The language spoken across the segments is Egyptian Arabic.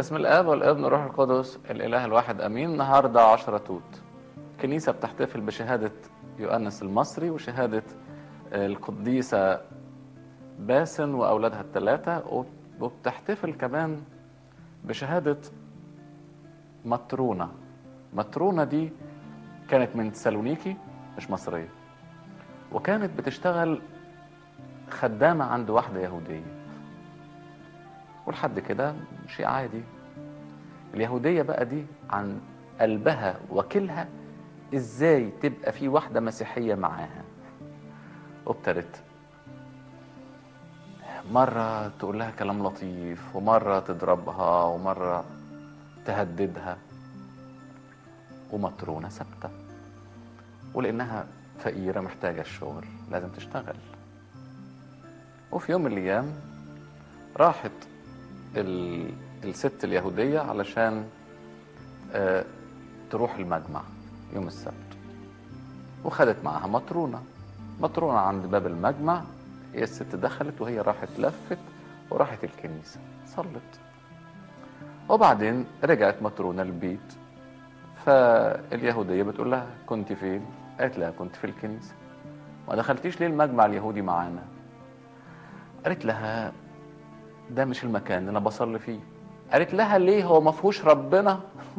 باسم الاب والابن والروح القدس الاله الواحد امين النهارده 10 توت كنيسه بتحتفل بشهاده يؤنس المصري وشهاده القديسه باسن واولادها الثلاثه وبتحتفل كمان بشهاده مطرونه مطرونه دي كانت من تسالونيكي مش مصريه وكانت بتشتغل خدامه عند واحده يهوديه ولحد كده شيء عادي اليهودية بقى دي عن قلبها وكلها ازاي تبقى في واحدة مسيحية معاها وابتدت مرة تقول لها كلام لطيف ومرة تضربها ومرة تهددها ومطرونة ثابتة ولأنها فقيرة محتاجة الشغل لازم تشتغل وفي يوم من الأيام راحت الست اليهودية علشان تروح المجمع يوم السبت وخدت معاها مطرونة مطرونة عند باب المجمع هي الست دخلت وهي راحت لفت وراحت الكنيسة صلت وبعدين رجعت مطرونة البيت فاليهودية بتقول لها كنت فين؟ قالت لها كنت في الكنيسة ما دخلتيش ليه المجمع اليهودي معانا؟ قالت لها ده مش المكان اللي انا بصلي فيه قالت لها ليه هو ما فيهوش ربنا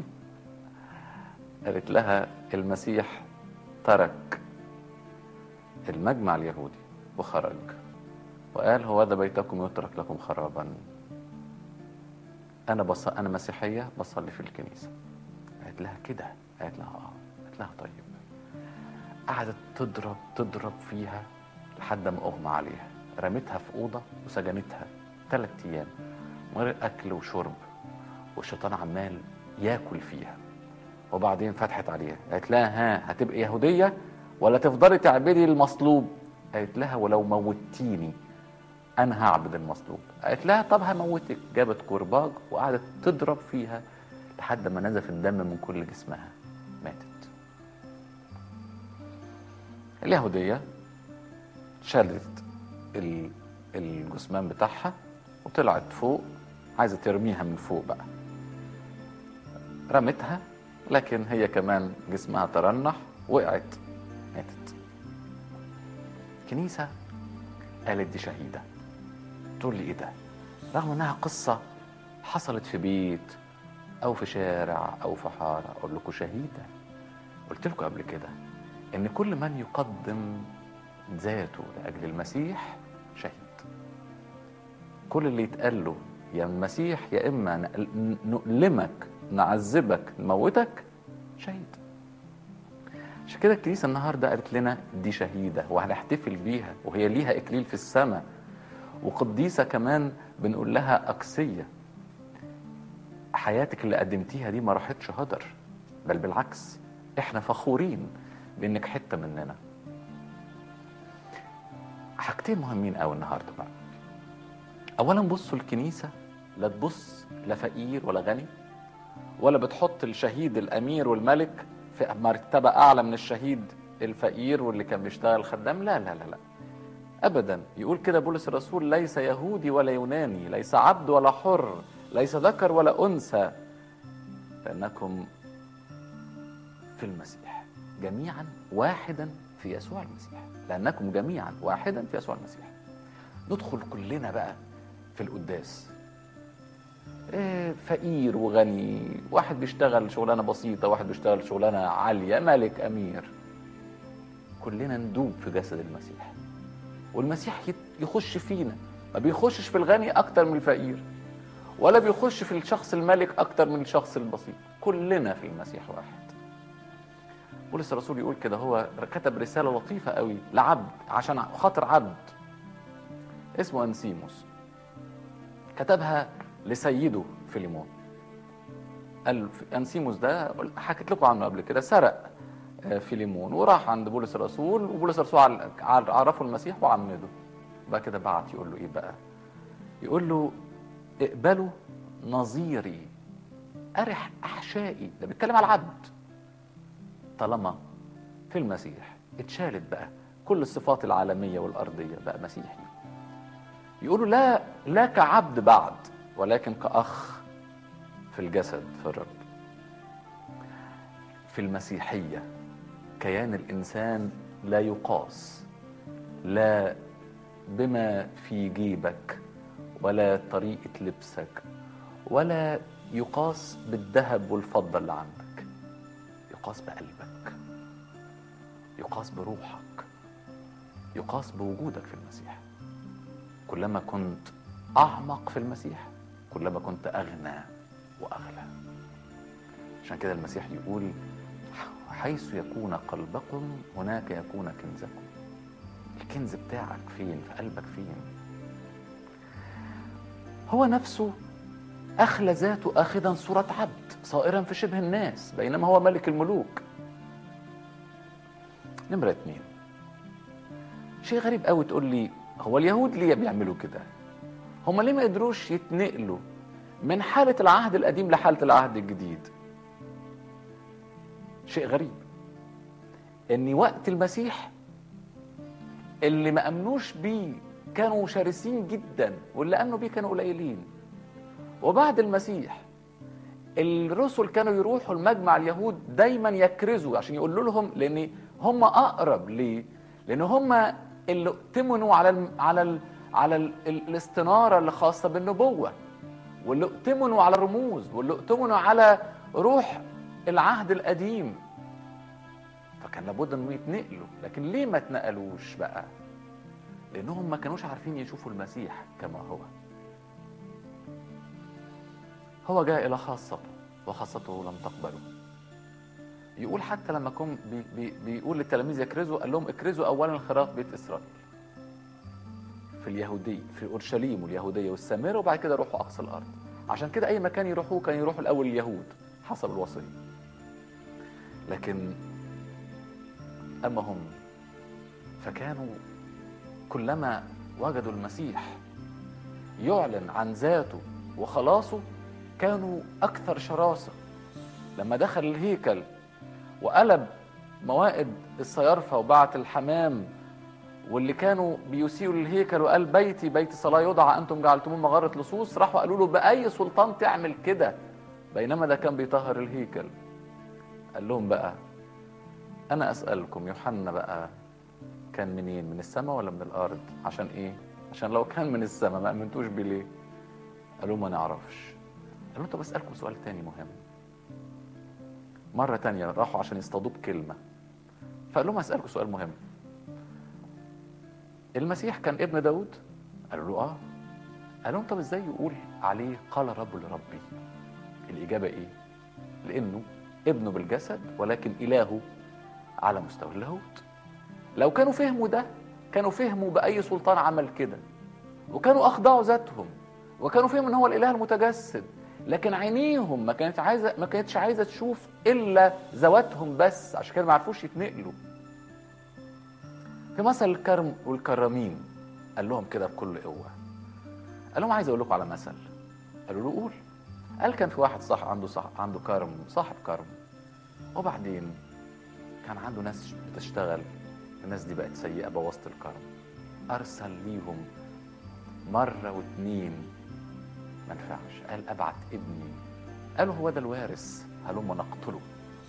قالت لها المسيح ترك المجمع اليهودي وخرج وقال هو هذا بيتكم يترك لكم خرابا انا بص... انا مسيحيه بصلي في الكنيسه قالت لها كده قالت لها اه قالت لها طيب قعدت تضرب تضرب فيها لحد ما اغمى عليها رمتها في اوضه وسجنتها ثلاث ايام من غير اكل وشرب والشيطان عمال ياكل فيها وبعدين فتحت عليها قالت لها ها هتبقي يهوديه ولا تفضلي تعبدي المصلوب قالت لها ولو موتيني انا هعبد المصلوب قالت لها طب هموتك جابت كرباج وقعدت تضرب فيها لحد ما نزف الدم من كل جسمها ماتت اليهوديه شالت الجثمان بتاعها وطلعت فوق عايزه ترميها من فوق بقى رمتها لكن هي كمان جسمها ترنح وقعت ماتت كنيسه قالت دي شهيده تقول لي ايه ده رغم انها قصه حصلت في بيت او في شارع او في حاره اقول لكم شهيده قلت لكم قبل كده ان كل من يقدم ذاته لاجل المسيح شهيد كل اللي يتقال له يا المسيح يا اما نؤلمك نعذبك نموتك شهيد عشان كده الكنيسه النهارده قالت لنا دي شهيده وهنحتفل بيها وهي ليها اكليل في السماء وقديسه كمان بنقول لها اقسيه حياتك اللي قدمتيها دي ما راحتش هدر بل بالعكس احنا فخورين بانك حته مننا حاجتين مهمين قوي النهارده بقى اولا بصوا الكنيسه لا تبص لا فقير ولا غني ولا بتحط الشهيد الامير والملك في مرتبه اعلى من الشهيد الفقير واللي كان بيشتغل خدام لا لا لا لا ابدا يقول كده بولس الرسول ليس يهودي ولا يوناني ليس عبد ولا حر ليس ذكر ولا انثى لانكم في المسيح جميعا واحدا في يسوع المسيح لانكم جميعا واحدا في يسوع المسيح ندخل كلنا بقى في القداس إيه فقير وغني واحد بيشتغل شغلانه بسيطه واحد بيشتغل شغلانه عاليه ملك امير كلنا ندوب في جسد المسيح والمسيح يخش فينا ما بيخشش في الغني اكتر من الفقير ولا بيخش في الشخص الملك اكتر من الشخص البسيط كلنا في المسيح واحد بولس الرسول يقول كده هو كتب رساله لطيفه قوي لعبد عشان خاطر عبد اسمه انسيموس كتبها لسيده فيليمون قال انسيموس ده حكيت لكم عنه قبل كده سرق فيليمون وراح عند بولس الرسول وبولس الرسول عرفه المسيح وعمده بقى كده بعت يقول له ايه بقى يقول له اقبلوا نظيري ارح احشائي ده بيتكلم على العبد طالما في المسيح اتشالت بقى كل الصفات العالميه والارضيه بقى مسيحي يقولوا لا لا كعبد بعد ولكن كأخ في الجسد في الرب في المسيحية كيان الإنسان لا يقاس لا بما في جيبك ولا طريقة لبسك ولا يقاس بالذهب والفضة اللي عندك يقاس بقلبك يقاس بروحك يقاس بوجودك في المسيح كلما كنت أعمق في المسيح كلما كنت أغنى وأغلى عشان كده المسيح يقول حيث يكون قلبكم هناك يكون كنزكم الكنز بتاعك فين في قلبك فين هو نفسه أخلى ذاته آخذا صورة عبد صائرا في شبه الناس بينما هو ملك الملوك نمرة اتنين شيء غريب قوي تقول لي هو اليهود ليه بيعملوا كده هم ليه ما قدروش يتنقلوا من حالة العهد القديم لحالة العهد الجديد شيء غريب ان وقت المسيح اللي ما امنوش بيه كانوا شرسين جدا واللي امنوا بيه كانوا قليلين وبعد المسيح الرسل كانوا يروحوا المجمع اليهود دايما يكرزوا عشان يقولوا لهم لان هم اقرب ليه لان هم اللي اؤتمنوا على ال على ال على ال الاستناره اللي خاصه بالنبوه واللي اؤتمنوا على الرموز واللي اؤتمنوا على روح العهد القديم فكان لابد انهم يتنقلوا لكن ليه ما اتنقلوش بقى لانهم ما كانوش عارفين يشوفوا المسيح كما هو هو جاء الى خاصته وخاصته لم تقبله يقول حتى لما كان بي بي بيقول للتلاميذ يكرزوا قال لهم اكرزوا اولا خراف بيت اسرائيل في اليهودية في اورشليم واليهوديه والسامره وبعد كده روحوا اقصى الارض عشان كده اي مكان يروحوه كان يروحوا الاول اليهود حسب الوصيه لكن اما هم فكانوا كلما وجدوا المسيح يعلن عن ذاته وخلاصه كانوا اكثر شراسه لما دخل الهيكل وقلب موائد الصيارفه وبعت الحمام واللي كانوا بيسيئوا للهيكل وقال بيتي بيت صلاه يدعى انتم جعلتموه مغاره لصوص راحوا قالوا له باي سلطان تعمل كده بينما ده كان بيطهر الهيكل قال لهم بقى انا اسالكم يوحنا بقى كان منين من السماء ولا من الارض عشان ايه عشان لو كان من السماء ما امنتوش بيه ليه قالوا ما نعرفش قالوا طب اسالكم سؤال تاني مهم مرة تانية راحوا عشان يصطادوه بكلمة فقال لهم اسألكم سؤال مهم المسيح كان ابن داود قالوا له اه قال لهم طب ازاي يقول عليه قال رب لربي الإجابة ايه لأنه ابنه بالجسد ولكن إلهه على مستوى اللاهوت لو كانوا فهموا ده كانوا فهموا بأي سلطان عمل كده وكانوا أخضعوا ذاتهم وكانوا فهموا ان هو الإله المتجسد لكن عينيهم ما كانت عايزه ما كانتش عايزه تشوف الا ذواتهم بس عشان كده ما عرفوش يتنقلوا في مثل الكرم والكرامين قال لهم كده بكل قوه قال لهم عايز اقول لكم على مثل قالوا له قول قال كان في واحد صح عنده صح عنده كرم صاحب كرم وبعدين كان عنده ناس بتشتغل الناس دي بقت سيئه بوظت الكرم ارسل ليهم مره واتنين ما نفعش قال ابعت ابني قالوا هو ده الوارث هلم نقتله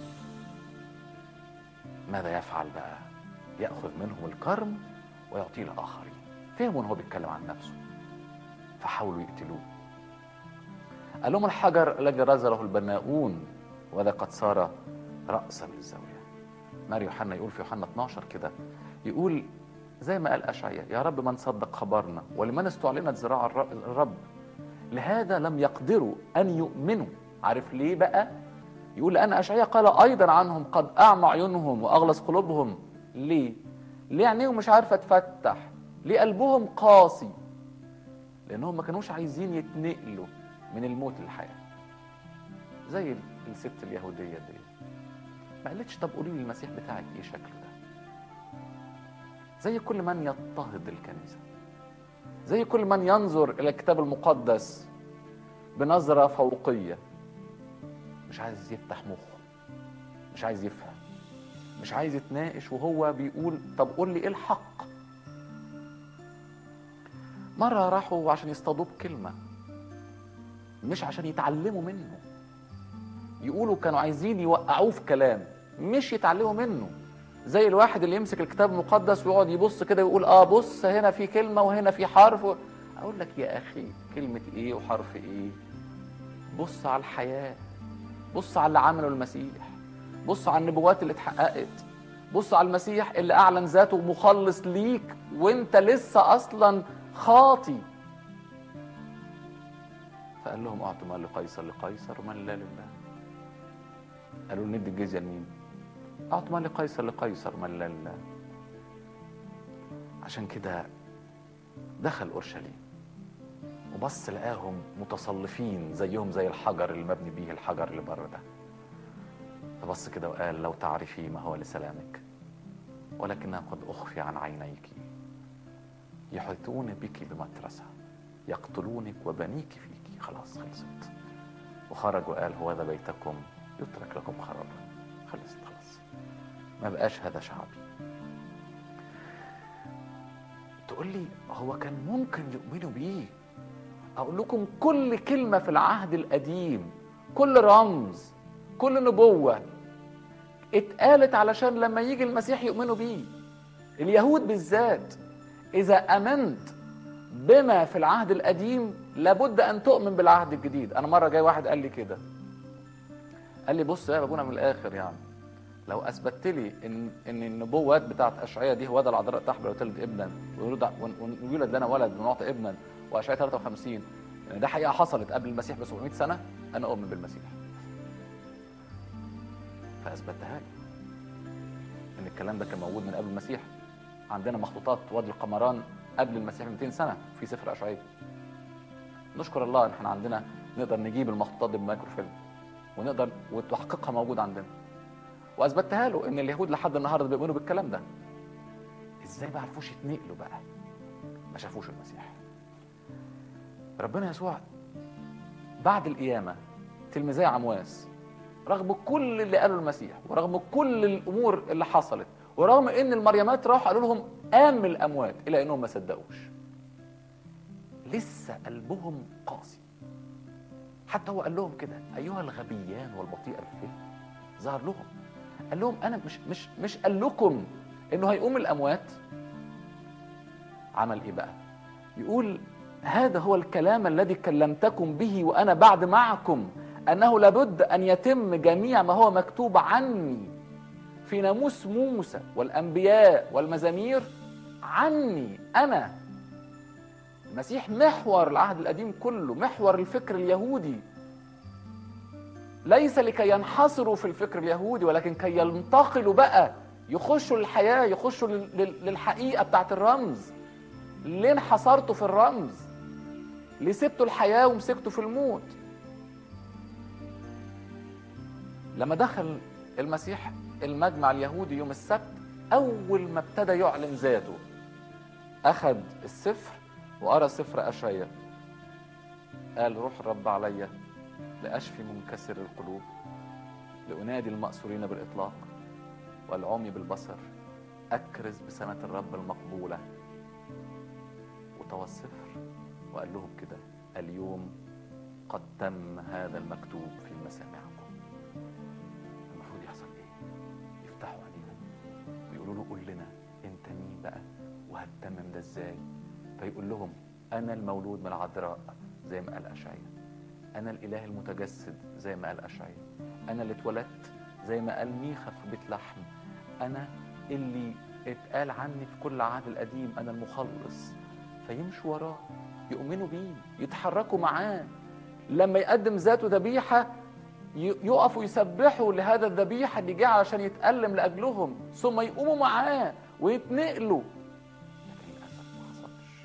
ماذا يفعل بقى ياخذ منهم الكرم ويعطيه لاخرين فهموا ان هو بيتكلم عن نفسه فحاولوا يقتلوه قال لهم الحجر الذي رزله البناؤون وذا قد صار راسا للزاويه ماري يوحنا يقول في يوحنا 12 كده يقول زي ما قال اشعياء يا رب من صدق خبرنا ولمن استعلنت ذراع الرب لهذا لم يقدروا ان يؤمنوا عارف ليه بقى يقول لان اشعياء قال ايضا عنهم قد اعمى عيونهم واغلظ قلوبهم ليه ليه عينيهم مش عارفه تفتح ليه قلبهم قاسي لانهم ما كانوش عايزين يتنقلوا من الموت للحياه زي الست اليهوديه دي ما قالتش طب قولي لي المسيح بتاعك ايه شكله ده زي كل من يضطهد الكنيسه زي كل من ينظر الى الكتاب المقدس بنظره فوقيه مش عايز يفتح مخه مش عايز يفهم مش عايز يتناقش وهو بيقول طب قول لي ايه الحق مره راحوا عشان يصطادوه بكلمه مش عشان يتعلموا منه يقولوا كانوا عايزين يوقعوه في كلام مش يتعلموا منه زي الواحد اللي يمسك الكتاب المقدس ويقعد يبص كده ويقول اه بص هنا في كلمه وهنا في حرف و... اقول لك يا اخي كلمه ايه وحرف ايه بص على الحياه بص على اللي عمله المسيح بص على النبوات اللي اتحققت بص على المسيح اللي اعلن ذاته مخلص ليك وانت لسه اصلا خاطي فقال لهم اعطوا ما لقيصر لقيصر وما لا لله قالوا له ندي الجزيه لمين اعطوا ما لقيصر لقيصر وما لا لله عشان كده دخل اورشليم وبص لقاهم متصلفين زيهم زي الحجر اللي مبني بيه الحجر اللي بره ده فبص كده وقال لو تعرفي ما هو لسلامك ولكنها قد أخفي عن عينيك يحيطون بك بمترسة يقتلونك وبنيك فيك خلاص خلصت وخرج وقال هو ذا بيتكم يترك لكم خرابا خلصت خلاص ما بقاش هذا شعبي تقول لي هو كان ممكن يؤمنوا بيه اقول لكم كل كلمه في العهد القديم كل رمز كل نبوه اتقالت علشان لما يجي المسيح يؤمنوا بيه اليهود بالذات اذا امنت بما في العهد القديم لابد ان تؤمن بالعهد الجديد انا مره جاي واحد قال لي كده قال لي بص يا ابونا من الاخر يعني لو اثبتت لي ان ان النبوات بتاعت اشعياء دي هو ده العذراء تحمل وتلد ابنا ويولد لنا ولد ونعطي ابنا واشعياء 53 يعني ده حقيقه حصلت قبل المسيح ب 700 سنه انا اؤمن بالمسيح فاثبتها لي ان الكلام ده كان موجود من قبل المسيح عندنا مخطوطات وادي القمران قبل المسيح ب 200 سنه في سفر اشعياء نشكر الله ان احنا عندنا نقدر نجيب المخطوطات دي بمايكروفيلم ونقدر وتحقيقها موجود عندنا واثبتها له ان اليهود لحد النهارده بيؤمنوا بالكلام ده ازاي ما عرفوش يتنقلوا بقى ما شافوش المسيح ربنا يسوع بعد القيامه تلميذي عمواس رغم كل اللي قاله المسيح ورغم كل الامور اللي حصلت ورغم ان المريمات راحوا قالوا لهم قام من الاموات الى انهم ما صدقوش لسه قلبهم قاسي حتى هو قال لهم كده ايها الغبيان والبطيء الفهم ظهر لهم قال لهم انا مش مش مش قال لكم انه هيقوم من الاموات عمل ايه بقى يقول هذا هو الكلام الذي كلمتكم به وانا بعد معكم انه لابد ان يتم جميع ما هو مكتوب عني في ناموس موسى والانبياء والمزامير عني انا المسيح محور العهد القديم كله محور الفكر اليهودي ليس لكي ينحصروا في الفكر اليهودي ولكن كي ينتقلوا بقى يخشوا للحياه يخشوا للحقيقه بتاعت الرمز ليه انحصرتوا في الرمز ليه سبتوا الحياه ومسكتوا في الموت لما دخل المسيح المجمع اليهودي يوم السبت اول ما ابتدى يعلن ذاته اخذ السفر وقرا سفر اشعياء قال روح الرب عليا لاشفي منكسر القلوب لانادي المأسورين بالاطلاق والعمي بالبصر اكرز بسنه الرب المقبوله وطوى السفر وقال لهم كده اليوم قد تم هذا المكتوب في مسامعكم المفروض يحصل ايه يفتحوا عينيهم ويقولوا له قول لنا انت مين بقى وهتتمم ده ازاي فيقول لهم انا المولود من العذراء زي ما قال اشعياء انا الاله المتجسد زي ما قال اشعياء انا اللي اتولدت زي ما قال ميخا في بيت لحم انا اللي اتقال عني في كل العهد القديم انا المخلص فيمشوا وراه يؤمنوا بيه يتحركوا معاه لما يقدم ذاته ذبيحه يقفوا يسبحوا لهذا الذبيحه اللي جه عشان يتألم لاجلهم ثم يقوموا معاه ويتنقلوا لكن للاسف ما حصلش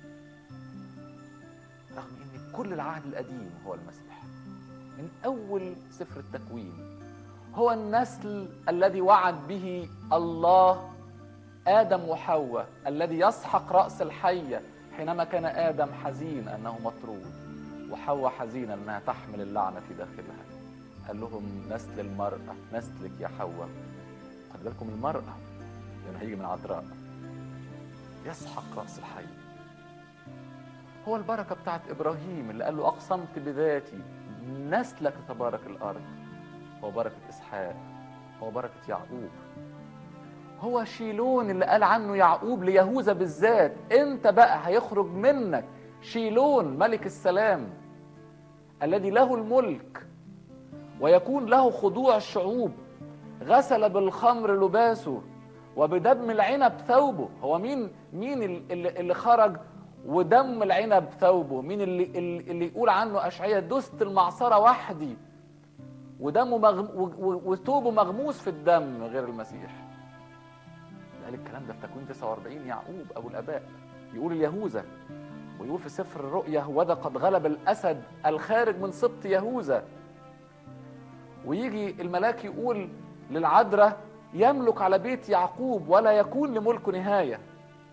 رغم ان كل العهد القديم هو المسيح من اول سفر التكوين هو النسل الذي وعد به الله ادم وحواء الذي يسحق راس الحيه حينما كان ادم حزين انه مطرود وحواء حزينه انها تحمل اللعنه في داخلها قال لهم نسل المراه نسلك يا حواء خد بالكم المراه لانه هيجي من عذراء يسحق راس الحي هو البركه بتاعت ابراهيم اللي قال له اقسمت بذاتي نسلك تبارك الارض هو بركة إسحاق هو بركة يعقوب هو شيلون اللي قال عنه يعقوب ليهوذا بالذات انت بقى هيخرج منك شيلون ملك السلام الذي له الملك ويكون له خضوع الشعوب غسل بالخمر لباسه وبدم العنب ثوبه هو مين مين اللي, اللي خرج ودم العنب ثوبه مين اللي اللي يقول عنه اشعياء دست المعصره وحدي ودمه مغم وثوبه مغموس في الدم غير المسيح قال الكلام ده في تكوين 49 يعقوب ابو الاباء يقول اليهوذا ويقول في سفر الرؤيا وذا قد غلب الاسد الخارج من سبط يهوذا ويجي الملاك يقول للعذراء يملك على بيت يعقوب ولا يكون لملكه نهايه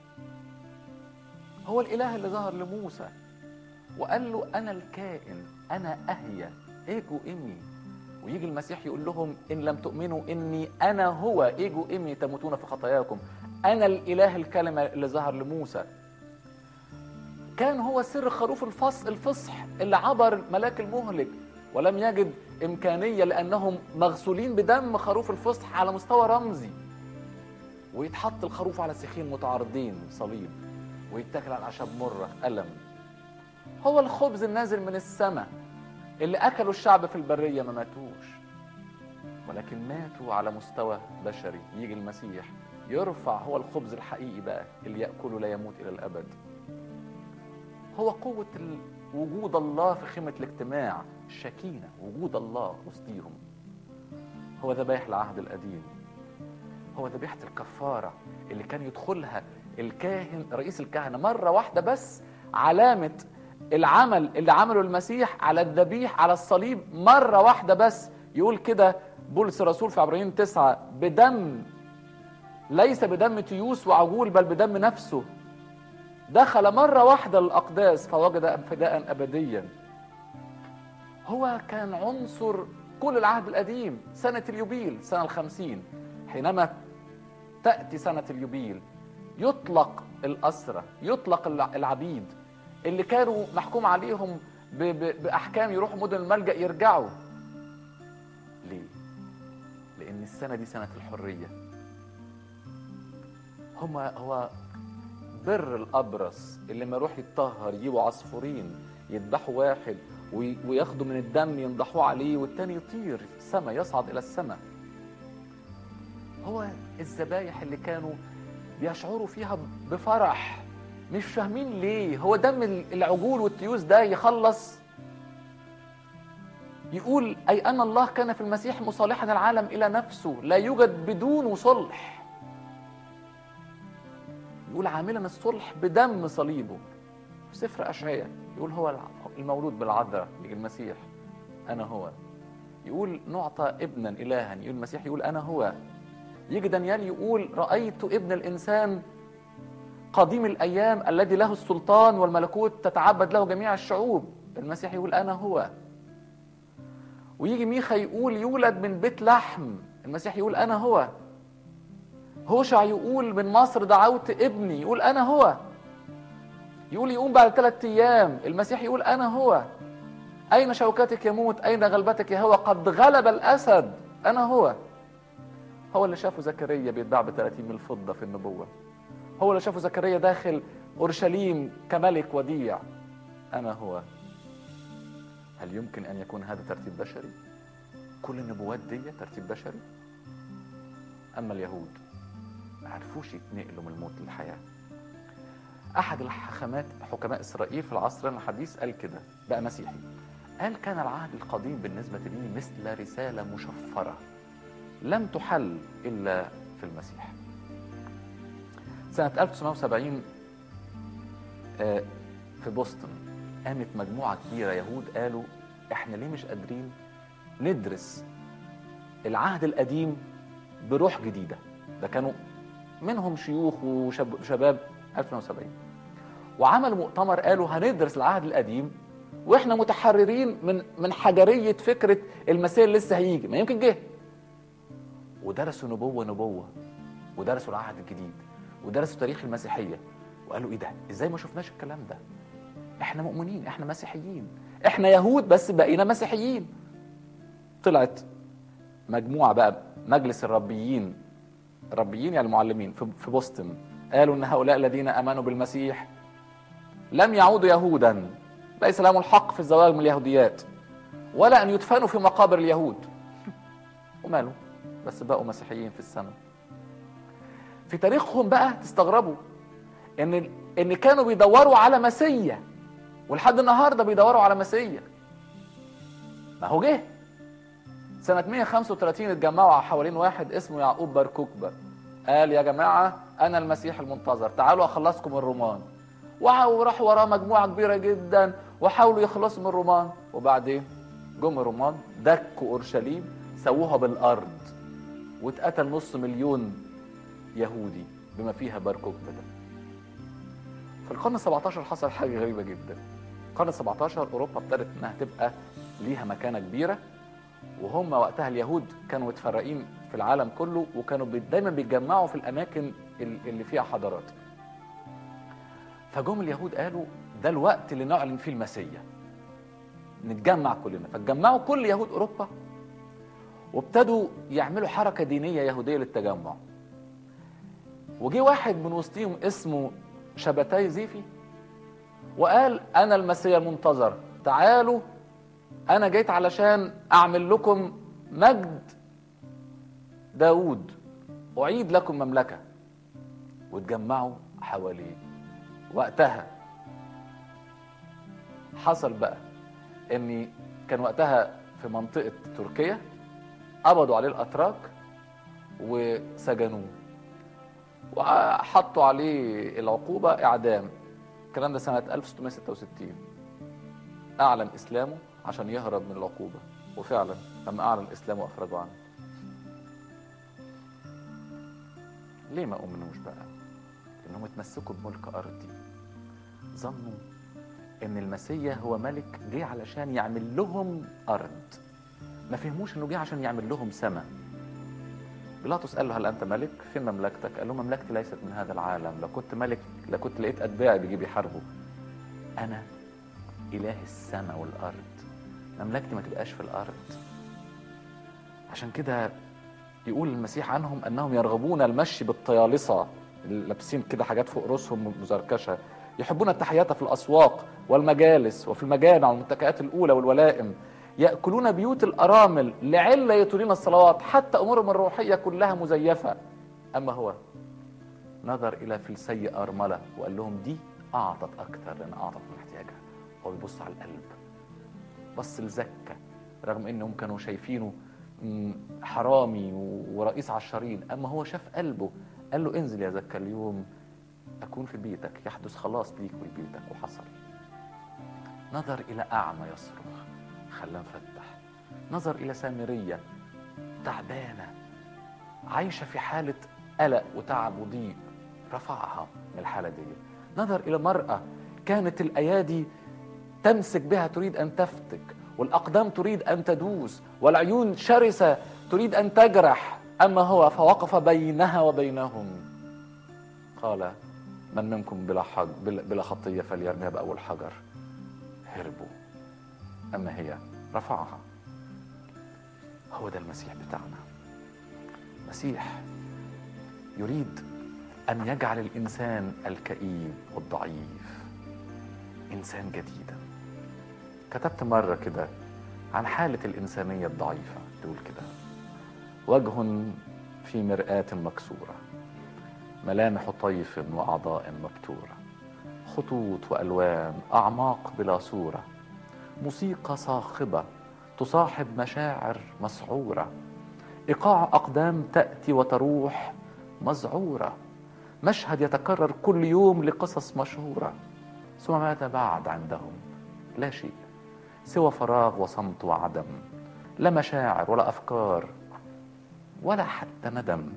هو الاله اللي ظهر لموسى وقال له انا الكائن انا اهيا ايجو امي ويجي المسيح يقول لهم ان لم تؤمنوا اني انا هو ايجو امي تموتون في خطاياكم انا الاله الكلمه اللي ظهر لموسى كان هو سر خروف الفصح الفصح اللي عبر ملاك المهلك ولم يجد إمكانية لأنهم مغسولين بدم خروف الفصح على مستوى رمزي ويتحط الخروف على سيخين متعارضين صليب ويتاكل على الأعشاب مرة ألم هو الخبز النازل من السماء اللي أكلوا الشعب في البرية ما ماتوش ولكن ماتوا على مستوى بشري يجي المسيح يرفع هو الخبز الحقيقي بقى اللي يأكله لا يموت إلى الأبد هو قوة وجود الله في خيمة الاجتماع الشكينة وجود الله وسطيهم هو ذبائح العهد القديم هو ذبيحة الكفارة اللي كان يدخلها الكاهن رئيس الكهنة مرة واحدة بس علامة العمل اللي عمله المسيح على الذبيح على الصليب مرة واحدة بس يقول كده بولس الرسول في عبرين تسعة بدم ليس بدم تيوس وعجول بل بدم نفسه دخل مرة واحدة للأقداس فوجد فداء أبديا هو كان عنصر كل العهد القديم سنة اليوبيل سنة الخمسين حينما تأتي سنة اليوبيل يطلق الأسرة يطلق العبيد اللي كانوا محكوم عليهم بأحكام يروحوا مدن الملجأ يرجعوا ليه؟ لأن السنة دي سنة الحرية هما هو بر الأبرص اللي ما يروح يتطهر يجيبوا عصفورين يذبحوا واحد وياخدوا من الدم ينضحوه عليه والتاني يطير السماء يصعد إلى السماء هو الذبايح اللي كانوا بيشعروا فيها بفرح مش فاهمين ليه هو دم العجول والتيوس ده يخلص يقول أي أن الله كان في المسيح مصالحا العالم إلى نفسه لا يوجد بدونه صلح يقول عاملا الصلح بدم صليبه في سفر أشعياء يقول هو المولود بالعذراء يجي المسيح أنا هو يقول نعطى ابنا إلها يقول المسيح يقول أنا هو يجي دانيال يقول رأيت ابن الإنسان قديم الأيام الذي له السلطان والملكوت تتعبد له جميع الشعوب المسيح يقول أنا هو ويجي ميخا يقول يولد من بيت لحم المسيح يقول أنا هو هوشع يقول من مصر دعوت ابني يقول أنا هو يقول يقوم بعد ثلاثة أيام المسيح يقول أنا هو أين شوكتك يموت أين غلبتك يا هو قد غلب الأسد أنا هو هو اللي شافه زكريا بيتباع ب 30 من الفضة في النبوة هو اللي شافه زكريا داخل أورشليم كملك وديع أنا هو هل يمكن أن يكون هذا ترتيب بشري؟ كل النبوات دي ترتيب بشري؟ أما اليهود ما عرفوش يتنقلوا من الموت للحياه احد الحكمات حكماء اسرائيل في العصر الحديث قال كده بقى مسيحي قال كان العهد القديم بالنسبه لي مثل رساله مشفره لم تحل الا في المسيح سنه 1970 آه، في بوسطن قامت مجموعه كبيره يهود قالوا احنا ليه مش قادرين ندرس العهد القديم بروح جديده ده كانوا منهم شيوخ وشباب 1970 وعملوا مؤتمر قالوا هندرس العهد القديم واحنا متحررين من من حجريه فكره المسيح اللي لسه هيجي ما يمكن جه ودرسوا نبوه نبوه ودرسوا العهد الجديد ودرسوا تاريخ المسيحيه وقالوا ايه ده ازاي ما شفناش الكلام ده احنا مؤمنين احنا مسيحيين احنا يهود بس بقينا مسيحيين طلعت مجموعه بقى مجلس الربيين الربيين يعني المعلمين في بوسطن قالوا ان هؤلاء الذين امنوا بالمسيح لم يعودوا يهودا ليس لهم الحق في الزواج من اليهوديات ولا ان يدفنوا في مقابر اليهود وماله بس بقوا مسيحيين في السماء في تاريخهم بقى تستغربوا ان ان كانوا بيدوروا على مسيا ولحد النهارده بيدوروا على مسيا ما هو جه سنة 135 اتجمعوا حوالين واحد اسمه يعقوب باركوكبا قال يا جماعة أنا المسيح المنتظر تعالوا أخلصكم من الرومان وراح وراه مجموعة كبيرة جدا وحاولوا يخلصوا من الرومان وبعدين جم الرومان دكوا أورشليم سووها بالأرض واتقتل نص مليون يهودي بما فيها باركوكبا ده في القرن 17 حصل حاجة غريبة جدا القرن 17 أوروبا ابتدت إنها تبقى ليها مكانة كبيرة وهم وقتها اليهود كانوا متفرقين في العالم كله وكانوا دايما بيتجمعوا في الاماكن اللي فيها حضارات فجم اليهود قالوا ده الوقت اللي نعلن فيه المسيا نتجمع كلنا فاتجمعوا كل يهود اوروبا وابتدوا يعملوا حركه دينيه يهوديه للتجمع وجي واحد من وسطهم اسمه شبتاي زيفي وقال انا المسيا المنتظر تعالوا انا جيت علشان اعمل لكم مجد داود اعيد لكم مملكه وتجمعوا حواليه وقتها حصل بقى ان كان وقتها في منطقه تركيا قبضوا عليه الاتراك وسجنوه وحطوا عليه العقوبه اعدام الكلام ده سنه 1666 اعلن اسلامه عشان يهرب من العقوبة وفعلا لما أعلن الإسلام وأخرجوا عنه ليه ما أؤمنوش بقى لأنهم اتمسكوا بملك أرضي ظنوا إن المسيا هو ملك جه علشان يعمل لهم أرض ما فهموش إنه جه عشان يعمل لهم سماء بيلاطس قال له هل أنت ملك؟ فين مملكتك؟ قال له مملكتي ليست من هذا العالم لو كنت ملك لكنت لقيت أتباعي بيجي بيحاربوا أنا إله السماء والأرض مملكتي ما تبقاش في الارض عشان كده يقول المسيح عنهم انهم يرغبون المشي بالطيالصه لابسين كده حاجات فوق رؤوسهم مزركشه يحبون التحيات في الاسواق والمجالس وفي المجامع والمتكئات الاولى والولائم ياكلون بيوت الارامل لعله يطولون الصلوات حتى امورهم الروحيه كلها مزيفه اما هو نظر الى فلسي ارمله وقال لهم دي اعطت اكثر لان اعطت من احتياجها هو بيبص على القلب بص لزكا رغم انهم كانوا شايفينه حرامي ورئيس عشرين اما هو شاف قلبه قال له انزل يا زكا اليوم اكون في بيتك يحدث خلاص ليك ولبيتك وحصل نظر الى اعمى يصرخ خلاه مفتح نظر الى سامريه تعبانه عايشه في حاله قلق وتعب وضيق رفعها من الحاله دي نظر الى مراه كانت الايادي تمسك بها تريد ان تفتك والاقدام تريد ان تدوس والعيون شرسه تريد ان تجرح اما هو فوقف بينها وبينهم قال من منكم بلا حج بلا خطيه فليرميها باول حجر هربوا اما هي رفعها هو ده المسيح بتاعنا مسيح يريد ان يجعل الانسان الكئيب والضعيف انسان جديدا كتبت مرة كده عن حالة الإنسانية الضعيفة تقول كده وجه في مرآة مكسورة ملامح طيف وأعضاء مبتورة خطوط وألوان أعماق بلا صورة موسيقى صاخبة تصاحب مشاعر مسعورة إيقاع أقدام تأتي وتروح مذعورة مشهد يتكرر كل يوم لقصص مشهورة ثم ماذا بعد عندهم لا شيء سوى فراغ وصمت وعدم لا مشاعر ولا افكار ولا حتى ندم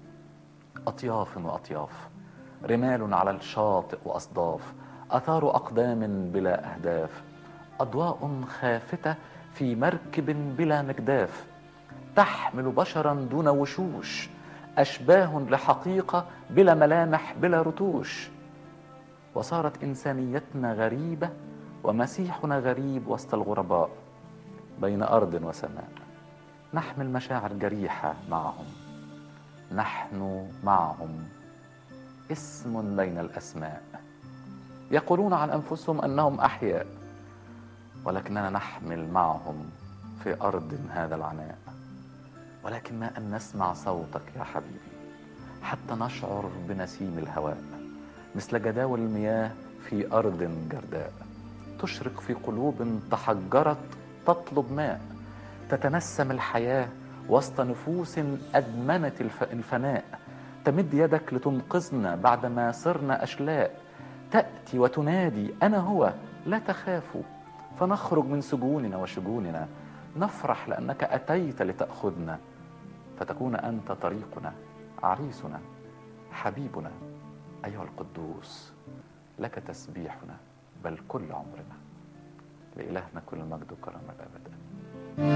اطياف واطياف رمال على الشاطئ واصداف اثار اقدام بلا اهداف اضواء خافته في مركب بلا مجداف تحمل بشرا دون وشوش اشباه لحقيقه بلا ملامح بلا رتوش وصارت انسانيتنا غريبه ومسيحنا غريب وسط الغرباء بين ارض وسماء نحمل مشاعر جريحة معهم نحن معهم اسم بين الأسماء يقولون عن أنفسهم أنهم أحياء ولكننا نحمل معهم في أرض هذا العناء ولكن ما أن نسمع صوتك يا حبيبي حتى نشعر بنسيم الهواء مثل جداول المياه في أرض جرداء تشرق في قلوب تحجرت تطلب ماء تتنسم الحياة وسط نفوس أدمنت الفناء تمد يدك لتنقذنا بعدما صرنا أشلاء تأتي وتنادي أنا هو لا تخافوا فنخرج من سجوننا وشجوننا نفرح لأنك أتيت لتأخذنا فتكون أنت طريقنا عريسنا حبيبنا أيها القدوس لك تسبيحنا بل كل عمرنا لإلهنا كل مجد وكرم الأبد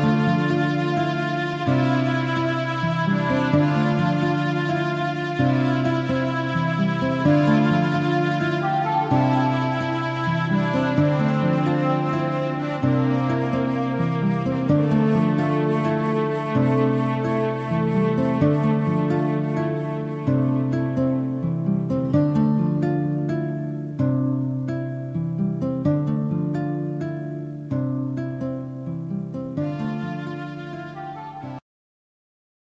آمين